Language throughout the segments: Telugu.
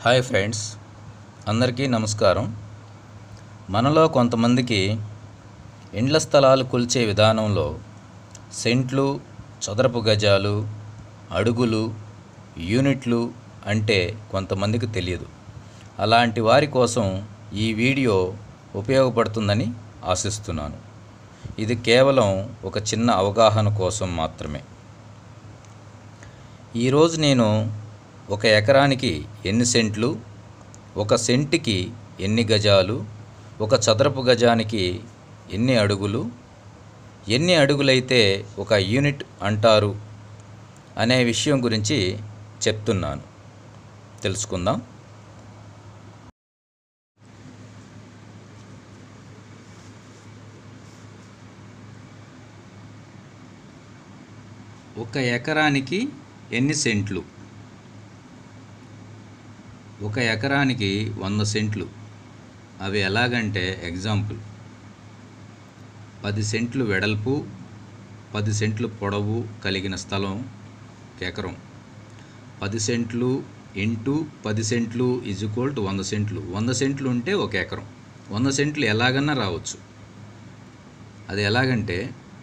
హాయ్ ఫ్రెండ్స్ అందరికీ నమస్కారం మనలో కొంతమందికి ఇండ్ల స్థలాలు కొలిచే విధానంలో సెంట్లు చదరపు గజాలు అడుగులు యూనిట్లు అంటే కొంతమందికి తెలియదు అలాంటి వారి కోసం ఈ వీడియో ఉపయోగపడుతుందని ఆశిస్తున్నాను ఇది కేవలం ఒక చిన్న అవగాహన కోసం మాత్రమే ఈరోజు నేను ఒక ఎకరానికి ఎన్ని సెంట్లు ఒక సెంటుకి ఎన్ని గజాలు ఒక చదరపు గజానికి ఎన్ని అడుగులు ఎన్ని అడుగులైతే ఒక యూనిట్ అంటారు అనే విషయం గురించి చెప్తున్నాను తెలుసుకుందాం ఒక ఎకరానికి ఎన్ని సెంట్లు ఒక ఎకరానికి వంద సెంట్లు అవి ఎలాగంటే ఎగ్జాంపుల్ పది సెంట్లు వెడల్పు పది సెంట్లు పొడవు కలిగిన స్థలం ఒక ఎకరం పది సెంట్లు ఇంటూ పది సెంట్లు ఈజ్ ఈక్వల్ టు వంద సెంట్లు వంద సెంట్లు ఉంటే ఒక ఎకరం వంద సెంట్లు ఎలాగన్నా రావచ్చు అది ఎలాగంటే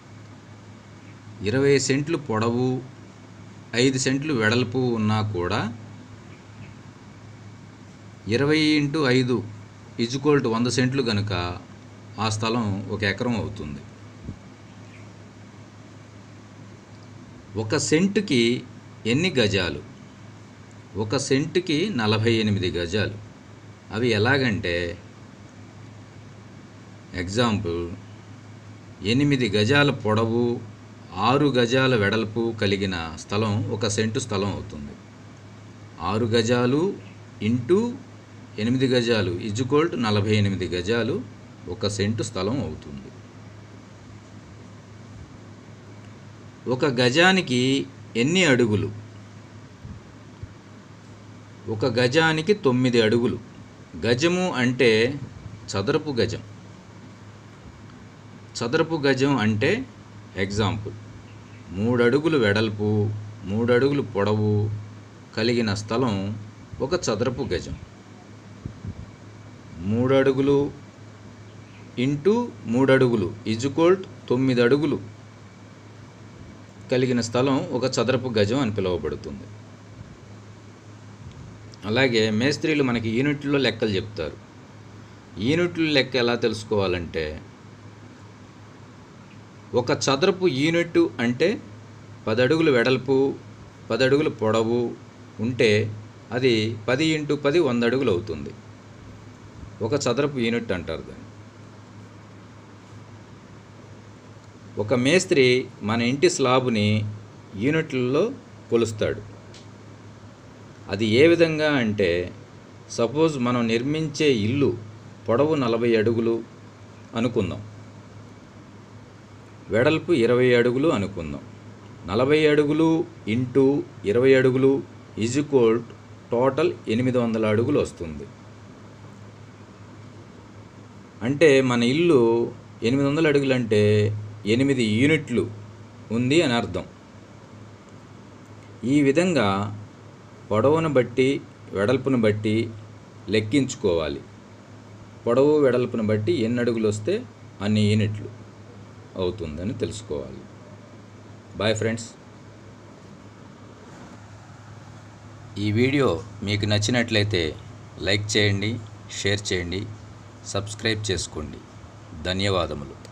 ఇరవై సెంట్లు పొడవు ఐదు సెంట్లు వెడల్పు ఉన్నా కూడా ఇరవై ఇంటూ ఐదు ఈజ్వల్ టు వంద సెంట్లు కనుక ఆ స్థలం ఒక ఎకరం అవుతుంది ఒక సెంటుకి ఎన్ని గజాలు ఒక సెంటుకి నలభై ఎనిమిది గజాలు అవి ఎలాగంటే ఎగ్జాంపుల్ ఎనిమిది గజాల పొడవు ఆరు గజాల వెడల్పు కలిగిన స్థలం ఒక సెంటు స్థలం అవుతుంది ఆరు గజాలు ఇంటూ ఎనిమిది గజాలు ఇజుకోల్ట్ నలభై ఎనిమిది గజాలు ఒక సెంటు స్థలం అవుతుంది ఒక గజానికి ఎన్ని అడుగులు ఒక గజానికి తొమ్మిది అడుగులు గజము అంటే చదరపు గజం చదరపు గజం అంటే ఎగ్జాంపుల్ మూడు అడుగులు వెడల్పు మూడు అడుగులు పొడవు కలిగిన స్థలం ఒక చదరపు గజం మూడు అడుగులు ఇంటూ మూడు అడుగులు ఇజుకోల్ట్ తొమ్మిది అడుగులు కలిగిన స్థలం ఒక చదరపు గజం అని పిలువబడుతుంది అలాగే మేస్త్రీలు మనకి యూనిట్లో లెక్కలు చెప్తారు యూనిట్ల లెక్క ఎలా తెలుసుకోవాలంటే ఒక చదరపు యూనిట్ అంటే పది అడుగులు వెడల్పు పది అడుగులు పొడవు ఉంటే అది పది ఇంటూ పది వంద అడుగులు అవుతుంది ఒక చదరపు యూనిట్ అంటారు దాన్ని ఒక మేస్త్రి మన ఇంటి స్లాబ్ని యూనిట్లలో కొలుస్తాడు అది ఏ విధంగా అంటే సపోజ్ మనం నిర్మించే ఇల్లు పొడవు నలభై అడుగులు అనుకుందాం వెడల్పు ఇరవై అడుగులు అనుకుందాం నలభై అడుగులు ఇంటూ ఇరవై అడుగులు ఈజ్వల్ టోటల్ ఎనిమిది వందల అడుగులు వస్తుంది అంటే మన ఇల్లు ఎనిమిది వందల అడుగులు అంటే ఎనిమిది యూనిట్లు ఉంది అని అర్థం ఈ విధంగా పొడవును బట్టి వెడల్పును బట్టి లెక్కించుకోవాలి పొడవు వెడల్పును బట్టి ఎన్ని అడుగులు వస్తే అన్ని యూనిట్లు అవుతుందని తెలుసుకోవాలి బాయ్ ఫ్రెండ్స్ ఈ వీడియో మీకు నచ్చినట్లయితే లైక్ చేయండి షేర్ చేయండి సబ్స్క్రైబ్ చేసుకోండి ధన్యవాదములు